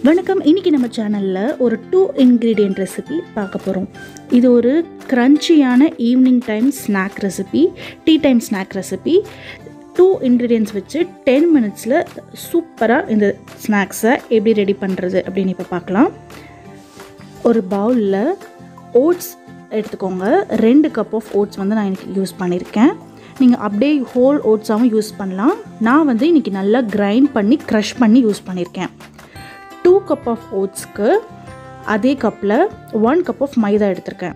வணக்கம் இன்றைக்கி நம்ம சேனலில் ஒரு டூ இன்க்ரீடியன்ட் ரெசிபி பார்க்க போகிறோம் இது ஒரு க்ரன்ச்சியான evening time snack recipe tea time snack recipe two ingredients வச்சு டென் மினிட்ஸில் சூப்பராக இந்த ஸ்நாக்ஸை எப்படி ரெடி பண்ணுறது அப்படின்னு இப்போ பார்க்கலாம் ஒரு பவுலில் ஓட்ஸ் எடுத்துக்கோங்க ரெண்டு கப் ஆஃப் ஓட்ஸ் வந்து நான் எனக்கு யூஸ் பண்ணியிருக்கேன் நீங்கள் அப்படியே ஹோல் ஓட்ஸாகவும் யூஸ் பண்ணலாம் நான் வந்து இன்றைக்கி நல்லா கிரைண்ட் பண்ணி க்ரஷ் பண்ணி யூஸ் பண்ணியிருக்கேன் டூ கப் ஆஃப் ஓட்ஸ்க்கு அதே கப்பில் ஒன் கப் ஆஃப் மைதா எடுத்திருக்கேன்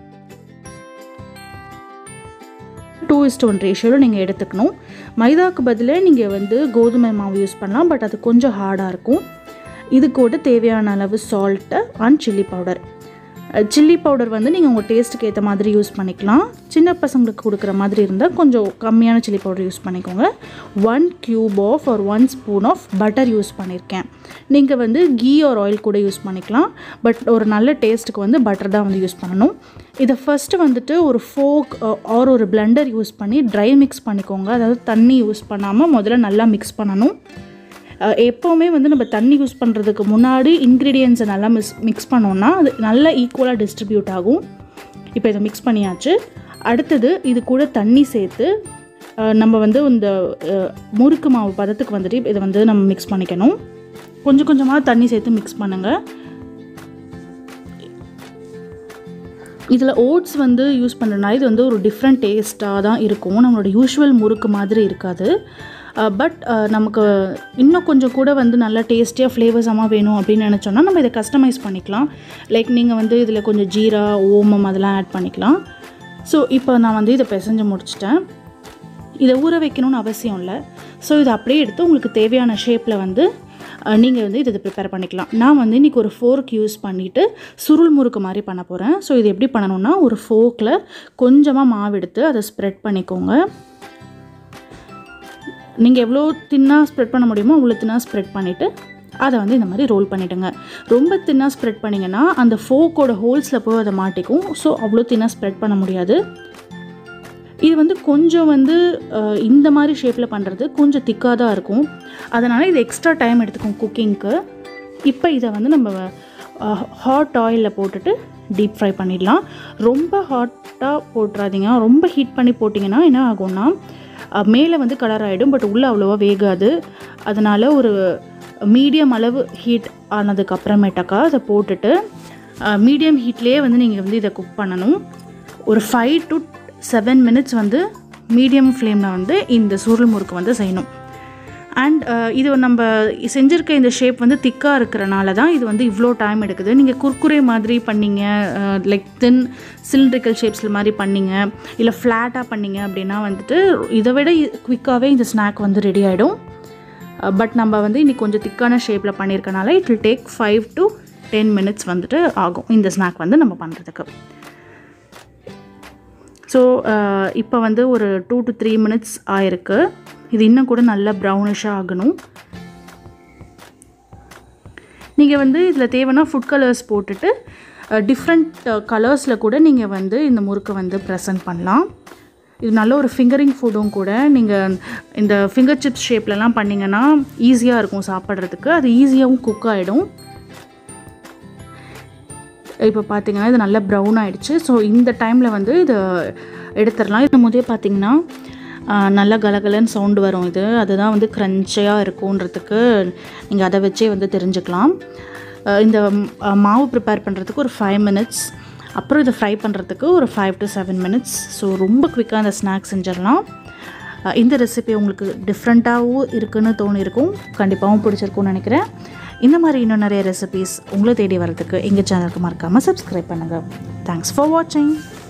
டூ இஸ்ட் ஒன் ரேஷியோவில் நீங்கள் எடுத்துக்கணும் மைதாவுக்கு பதிலாக நீங்கள் வந்து கோதுமை மாவு யூஸ் பண்ணலாம் பட் அது கொஞ்சம் ஹார்டாக இருக்கும் இது கூட தேவையான அளவு salt and chilli powder chilli powder வந்து நீங்கள் உங்கள் டேஸ்ட்டுக்கு ஏற்ற மாதிரி யூஸ் பண்ணிக்கலாம் சின்ன பசங்களுக்கு கொடுக்குற மாதிரி இருந்தால் கொஞ்சம் கம்மியான சில்லி பவுடர் யூஸ் பண்ணிக்கோங்க ஒன் க்யூப் ஆஃப் ஒரு one spoon of butter use பண்ணியிருக்கேன் நீங்கள் வந்து கீ ஒரு ஆயில் கூட யூஸ் பண்ணிக்கலாம் பட் ஒரு நல்ல டேஸ்ட்டுக்கு வந்து பட்டர் தான் வந்து யூஸ் பண்ணணும் இதை ஃபஸ்ட்டு வந்துட்டு ஒரு ஃபோக் ஆர் ஒரு பிளெண்டர் யூஸ் பண்ணி ட்ரை மிக்ஸ் பண்ணிக்கோங்க அதாவது தண்ணி யூஸ் பண்ணாமல் முதல்ல நல்லா மிக்ஸ் பண்ணணும் எப்போவுமே வந்து நம்ம தண்ணி யூஸ் பண்ணுறதுக்கு முன்னாடி இன்க்ரீடியன்ஸை நல்லா மிக்ஸ் மிக்ஸ் பண்ணோன்னா அது நல்லா ஈக்குவலாக டிஸ்ட்ரிபியூட் ஆகும் இப்போ இதை மிக்ஸ் பண்ணியாச்சு அடுத்தது இது கூட தண்ணி சேர்த்து நம்ம வந்து இந்த முறுக்கு மாவு பதத்துக்கு வந்துட்டு இதை வந்து நம்ம மிக்ஸ் பண்ணிக்கணும் கொஞ்சம் கொஞ்சமாக தண்ணி சேர்த்து மிக்ஸ் பண்ணுங்கள் இதில் ஓட்ஸ் வந்து யூஸ் பண்ணுறதுனால இது வந்து ஒரு டிஃப்ரெண்ட் டேஸ்ட்டாக தான் இருக்கும் நம்மளோட யூஷுவல் முறுக்கு மாதிரி இருக்காது பட் நமக்கு இன்னும் கொஞ்சம் கூட வந்து நல்லா டேஸ்டியாக ஃப்ளேவர்ஸாக வேணும் அப்படின்னு நினச்சோன்னா நம்ம இதை கஸ்டமைஸ் பண்ணிக்கலாம் லைக் நீங்கள் வந்து இதில் கொஞ்சம் ஜீரா ஓமம் அதெல்லாம் ஆட் பண்ணிக்கலாம் ஸோ இப்போ நான் வந்து இதை பிசைஞ்சு முடிச்சிட்டேன் இதை ஊற வைக்கணும்னு அவசியம் இல்லை ஸோ இதை அப்படியே எடுத்து உங்களுக்கு தேவையான ஷேப்பில் வந்து நீங்கள் வந்து இதை ப்ரிப்பேர் பண்ணிக்கலாம் நான் வந்து இன்றைக்கி ஒரு ஃபோர்க் யூஸ் பண்ணிவிட்டு சுருள் முறுக்கு மாதிரி பண்ண போகிறேன் ஸோ இது எப்படி பண்ணணும்னா ஒரு ஃபோக்கில் கொஞ்சமாக மாவு எடுத்து அதை ஸ்ப்ரெட் பண்ணிக்கோங்க நீங்கள் எவ்வளோ தின்னாக ஸ்ப்ரெட் பண்ண முடியுமோ அவ்வளோ தின்னாக ஸ்ப்ரெட் பண்ணிவிட்டு அதை வந்து இந்த மாதிரி ரோல் பண்ணிவிடுங்க ரொம்ப தின்னாக ஸ்ப்ரெட் பண்ணிங்கன்னா அந்த ஃபோக்கோட ஹோல்ஸில் போய் அதை மாட்டிக்கும் ஸோ அவ்வளோ தின்னாக ஸ்ப்ரெட் பண்ண முடியாது இது வந்து கொஞ்சம் வந்து இந்த மாதிரி ஷேப்பில் பண்ணுறது கொஞ்சம் திக்காக தான் இருக்கும் அதனால் இது எக்ஸ்ட்ரா டைம் எடுத்துக்கும் குக்கிங்க்கு இப்போ இதை வந்து நம்ம ஹாட் ஆயிலில் போட்டுட்டு டீப் ஃப்ரை பண்ணிடலாம் ரொம்ப ஹாட்டாக போட்டுறாதீங்க ரொம்ப ஹீட் பண்ணி போட்டிங்கன்னா என்ன ஆகும்னா மேலே வந்து கலர் ஆகிடும் பட் உள்ளே அவ்வளோவா வேகாது அதனால் ஒரு மீடியம் அளவு ஹீட் ஆனதுக்கு அப்புறமேட்டாக்கா அதை போட்டுட்டு மீடியம் ஹீட்லேயே வந்து நீங்கள் வந்து இதை குக் பண்ணணும் ஒரு ஃபைவ் டு செவன் மினிட்ஸ் வந்து மீடியம் ஃப்ளேமில் வந்து இந்த சுருள் முறுக்கு வந்து செய்யணும் அண்ட் இது நம்ம செஞ்சுருக்க இந்த ஷேப் வந்து திக்காக இருக்கிறனால தான் இது வந்து இவ்வளோ டைம் எடுக்குது நீங்கள் குர்குரே மாதிரி பண்ணிங்க லைக் தென் சிலிண்ட்ரிக்கல் ஷேப்ஸில் மாதிரி பண்ணிங்க இல்லை ஃப்ளாட்டாக பண்ணிங்க அப்படின்னா வந்துட்டு இதை விட குவிக்காகவே இந்த ஸ்நாக் வந்து ரெடி ஆகிடும் பட் நம்ம வந்து இன்றைக்கி கொஞ்சம் திக்கான ஷேப்பில் பண்ணியிருக்கனால it will take five to ten minutes வந்துட்டு ஆகும் இந்த ஸ்நாக் வந்து நம்ம பண்ணுறதுக்கு ஸோ இப்போ வந்து ஒரு டூ டு த்ரீ மினிட்ஸ் ஆயிருக்கு இது இன்னும் கூட நல்லா ப்ரௌனிஷாக ஆகணும் நீங்கள் வந்து இதில் தேவைன்னா ஃபுட் கலர்ஸ் போட்டுட்டு டிஃப்ரெண்ட் கலர்ஸில் கூட நீங்கள் வந்து இந்த முறுக்கை வந்து ப்ரெசன்ட் பண்ணலாம் இது நல்ல ஒரு ஃபிங்கரிங் ஃபுட்டும் கூட நீங்கள் இந்த ஃபிங்கர் சிப்ஸ் ஷேப்லலாம் பண்ணிங்கன்னா ஈஸியாக இருக்கும் சாப்பிட்றதுக்கு அது ஈஸியாகவும் குக் ஆகிடும் இப்போ பார்த்தீங்கன்னா இது நல்லா ப்ரௌன் ஆகிடுச்சு ஸோ இந்த டைமில் வந்து இது எடுத்துடலாம் இது முதலே பார்த்தீங்கன்னா நல்லா கலகலன்னு சவுண்டு வரும் இது அதுதான் வந்து க்ரன்ச்சியாக இருக்குன்றதுக்கு நீங்கள் அதை வச்சே வந்து தெரிஞ்சுக்கலாம் இந்த மாவு ப்ரிப்பேர் பண்ணுறதுக்கு ஒரு ஃபைவ் மினிட்ஸ் அப்புறம் இதை ஃப்ரை பண்ணுறதுக்கு ஒரு five to seven minutes so ரொம்ப குவிக்காக இந்த ஸ்நாக்ஸ் செஞ்சிடலாம் இந்த ரெசிபி உங்களுக்கு டிஃப்ரெண்ட்டாகவும் இருக்குன்னு தோணியிருக்கும் கண்டிப்பாகவும் பிடிச்சிருக்கும்னு நினைக்கிறேன் இந்த மாதிரி இன்னும் நிறைய ரெசிபீஸ் உங்களை தேடி வரதுக்கு எங்கள் சேனலுக்கு மறக்காமல் சப்ஸ்கிரைப் பண்ணுங்கள் தேங்க்ஸ் ஃபார் வாட்சிங்